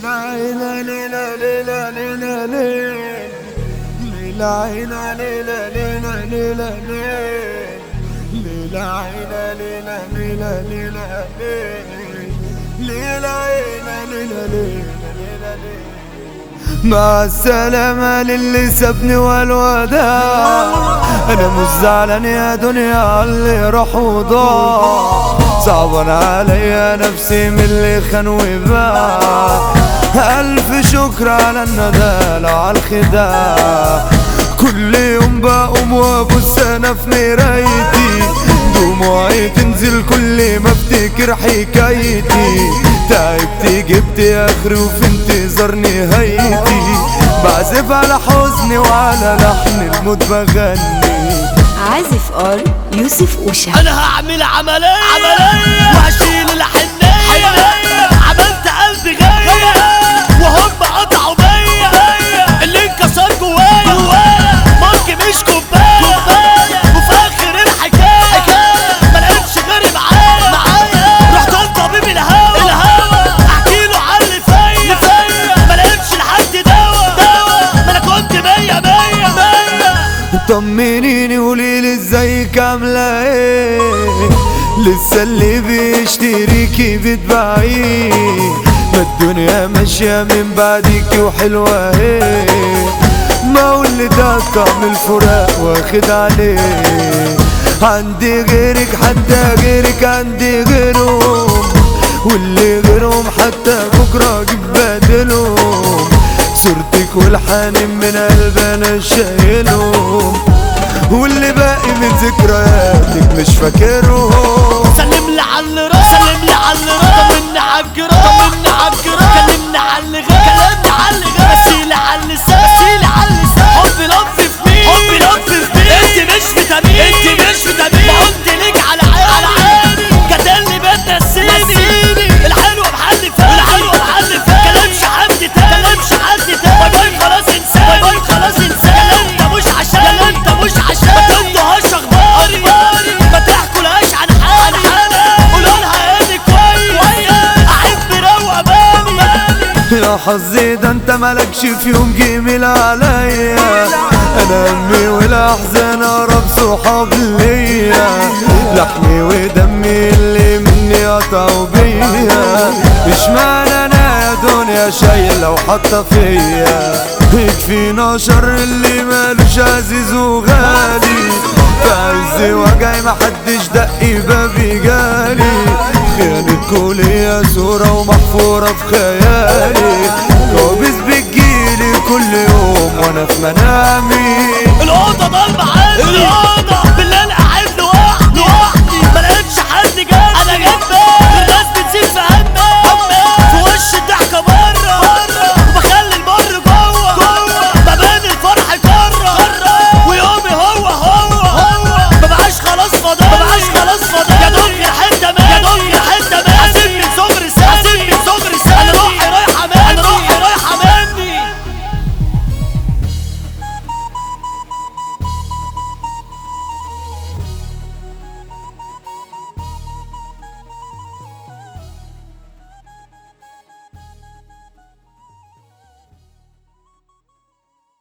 ليلى ليلى ليلى ليلى ليلى ليلى عينا ليلى ليلى ليلى ليلى ليلى عينا ليلى ليلى ليلى ليلى ليلى عينا ليلى ليلى ليلى ليلى مع السلامة للي سابني والوداع أنا مش زعلان يا دنيا على اللي راح وضاع صعبان عليا نفسي من اللي خان وباع ألف شكر على الندالة على الخداع كل يوم بقوم وابص انا في مرايتي دموعي تنزل كل ما افتكر حكايتي تعبت جبت اخري وفي انتظار نهايتي بعزف على حزني وعلى لحن الموت بغني عازف ار يوسف اوشا انا هعمل عملية عملية وهشيل الحنية حنية عملت قلب غير وهم قطعوا بيا اللي انكسر جوايا جوايا مارك مش كوباية وفي اخر الحكاية ما لقيتش غيري معايا معايا رحت لطبيب الهوا الهوا احكي له على اللي فيا فيا ما لقيتش لحد دوا دوا ما انا كنت مية مية مية طمنيني قوليلي ازيك عاملة ايه لسه اللي بيشتريكي بتبيعيه ما الدنيا ماشية من بعديكي وحلوة ايه ما هو اللي ده طعم الفراق واخد عليه عندي غيرك حتى غيرك عندي غيرهم واللي غيرهم حتى بكرة اجيب بدلهم صورتك والحنين من قلب انا شايلهم واللي باقي من ذكرياتك مش فاكرهم سلم لي على اللي راح سلم لي على اللي راح طمني على الجراح طمني على الجراح كلمني على اللي غاب كلمني على اللي غاب بسيلي على اللسان بسيلي على اللسان حبي لف في مين حبي لف في مين انت مش فيتامين انت مش فيتامين ما قلت ليك على عيني على عيني كتلني بتنسيني الحلوه بحل فات الحلوه بحل فات كلامش حد تاني كلامش حد تاني باي باي خلاص انساني باي باي خلاص انساني يلا انت مش عشان يلا انت مش عشان ما تنطهاش اخباري ما تحكولهاش عن حالي قولوا لها اني كويس احب روق بالي يا حظي ده انت مالكش في يوم جميل عليا انا امي والاحزان اقرب صحاب ليا لحمي ودمي اللي مني قطعوا بيا مش معنى انا يا دنيا شايله وحاطه فيا يكفينا شر اللي مالوش عزيز وغالي في عز وجعي محدش دق بابي جالي خيانة كلية صورة ومحفورة في خيالي كوابيس بتجيلي كل يوم وانا في منامي الاوضه ضلمه عندي الاوضه بالله